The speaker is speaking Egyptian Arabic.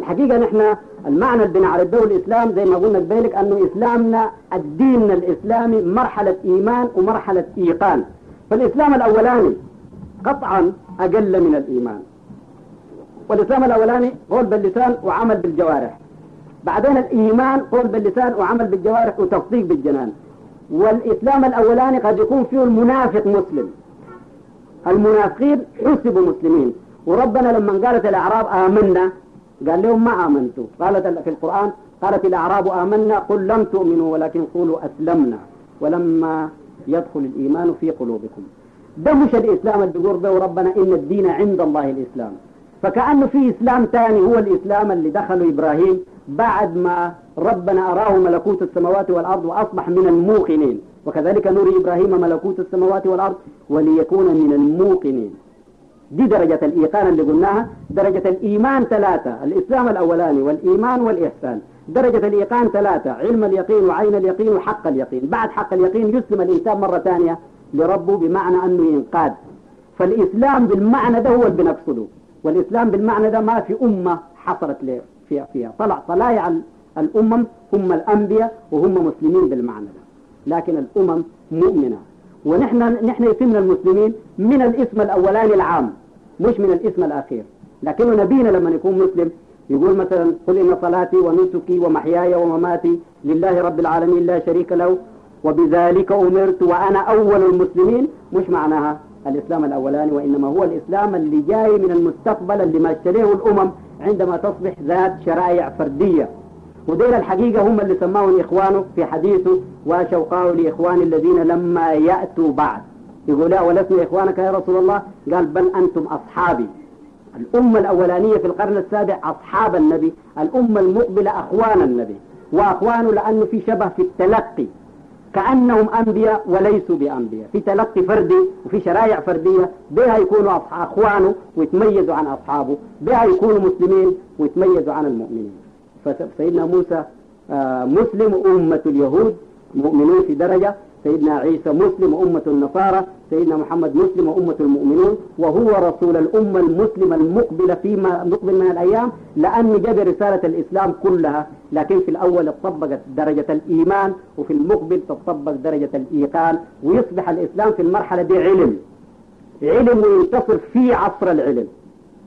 الحقيقة نحن المعنى اللي بنعرضه الإسلام زي ما قلنا قبلك أنه إسلامنا الدين الإسلامي مرحلة إيمان ومرحلة إيقان فالإسلام الأولاني قطعا أقل من الإيمان والإسلام الأولاني قول باللسان وعمل بالجوارح بعدين الإيمان قول باللسان وعمل بالجوارح وتصديق بالجنان والإسلام الأولاني قد يكون فيه المنافق مسلم المنافقين حسبوا مسلمين وربنا لما قالت الأعراب آمنا قال لهم ما آمنتوا قالت في القرآن قالت الأعراب آمنا قل لم تؤمنوا ولكن قولوا أسلمنا ولما يدخل الإيمان في قلوبكم ده مش الإسلام اللي بيقول به ربنا إن الدين عند الله الإسلام فكأنه في إسلام ثاني هو الإسلام اللي دخله إبراهيم بعد ما ربنا أراه ملكوت السماوات والأرض وأصبح من الموقنين وكذلك نور إبراهيم ملكوت السماوات والأرض وليكون من الموقنين دي درجة الإيقان اللي قلناها درجة الإيمان ثلاثة الإسلام الأولاني والإيمان والإحسان درجة الإيقان ثلاثة علم اليقين وعين اليقين وحق اليقين بعد حق اليقين يسلم الإنسان مرة ثانية لربه بمعنى أنه ينقاد فالإسلام بالمعنى ده هو اللي بنقصده والإسلام بالمعنى ده ما في أمة حصلت له فيها فيها طلع طلائع الأمم هم الأنبياء وهم مسلمين بالمعنى ده لكن الأمم مؤمنة ونحن نحن يتمنا المسلمين من الاسم الأولاني العام مش من الاسم الأخير لكنه نبينا لما يكون مسلم يقول مثلا قل إن صلاتي ونسكي ومحياي ومماتي لله رب العالمين لا شريك له وبذلك أمرت وأنا أول المسلمين مش معناها الإسلام الأولاني وإنما هو الإسلام اللي جاي من المستقبل اللي ما اشتريه الأمم عندما تصبح ذات شرائع فردية وديل الحقيقة هم اللي سماهم إخوانه في حديثه وشوقاه لإخوان الذين لما يأتوا بعد يقول لا ولسنا إخوانك يا رسول الله قال بل أنتم أصحابي الأمة الأولانية في القرن السابع أصحاب النبي الأمة المقبلة أخوان النبي وأخوانه لأنه في شبه في التلقي كأنهم أنبياء وليسوا بأنبياء في تلقي فردي وفي شرائع فردية بها يكونوا أخوانه ويتميزوا عن أصحابه بها يكونوا مسلمين ويتميزوا عن المؤمنين فسيدنا موسى مسلم أمة اليهود مؤمنون في درجة سيدنا عيسى مسلم وأمة النصارى سيدنا محمد مسلم وأمة المؤمنون وهو رسول الأمة المسلمة المقبلة فيما مقبل من الأيام لأن جاب رسالة الإسلام كلها لكن في الأول تطبقت درجة الإيمان وفي المقبل تطبق درجة الإيقان ويصبح الإسلام في المرحلة دي علم علم وينتصر في عصر العلم